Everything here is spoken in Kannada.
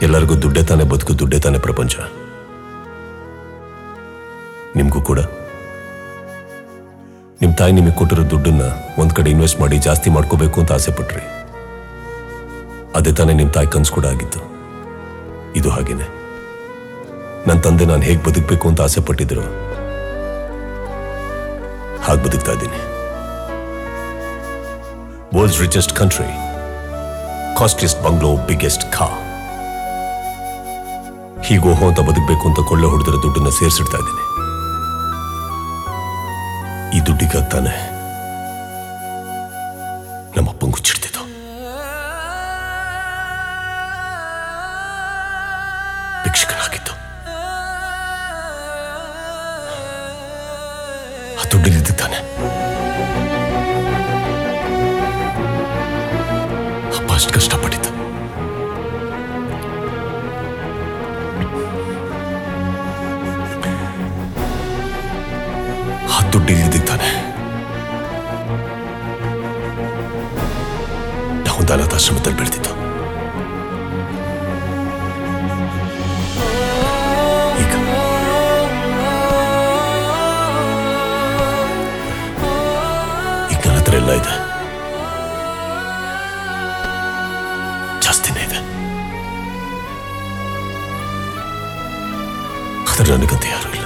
ಎಲ್ಲರಿಗೂ ದುಡ್ಡೇ ತಾನೇ ಬದುಕು ದುಡ್ಡೇ ತಾನೇ ಪ್ರಪಂಚ ನಿಮಗೂ ಕೂಡ ನಿಮ್ಮ ತಾಯಿ ನಿಮಗೆ ಕೊಟ್ಟಿರೋ ದುಡ್ಡನ್ನ ಒಂದ್ ಕಡೆ ಇನ್ವೆಸ್ಟ್ ಮಾಡಿ ಜಾಸ್ತಿ ಮಾಡ್ಕೋಬೇಕು ಅಂತ ಆಸೆ ಪಟ್ರಿ ಅದೇ ತಾನೇ ನಿಮ್ಮ ತಾಯಿ ಕನ್ಸು ಕೂಡ ಆಗಿತ್ತು ಇದು ಹಾಗೇನೆ ನನ್ನ ತಂದೆ ನಾನು ಹೇಗೆ ಬದುಕಬೇಕು ಅಂತ ಆಸೆ ಪಟ್ಟಿದ್ರು ಹಾಗೆ ಬದುಕ್ತಾ ಇದ್ದೀನಿ world's richest country costliest bungalow biggest ಖಾ ಹೀಗೋಹೋ ಅಂತ ಬದುಕಬೇಕು ಅಂತ ಕೊಳ್ಳೆ ಹೊಡೆದಿರೋ ದುಡ್ಡನ್ನ ಸೇರಿಸಿಡ್ತಾ ಇದ್ದೀನಿ ಈ ದುಡ್ಡಿಗಾಗಿ ತಾನೆ ನಮ್ಮಪ್ಪಂಗೆ ಹುಚ್ಚಿಡ್ತಿದ್ದು ಭಿಕ್ಷಕನಾಗಿದ್ದು ಆ ದುಡ್ಡಿಲ್ಲಿದ್ದು ತಾನೆ ಅಪ್ಪ ಅಷ್ಟು ಕಷ್ಟಪಟ್ಟಿದ್ದು ಆ ದುಡ್ಡು ಇಲ್ಲಿದ್ದು ತಾನೆ ನಾವು ಅನಾಥಾಶ್ರಮದಲ್ಲಿ ಬೆಳೆದಿದ್ದು ಈಗ ಈಗ ನನ್ನ ಹತ್ರ ಎಲ್ಲ ಇದೆ ಜಾಸ್ತಿನೇ ಇದೆ ಆದ್ರೆ ನನಗಂತ ಯಾರು ಇಲ್ಲ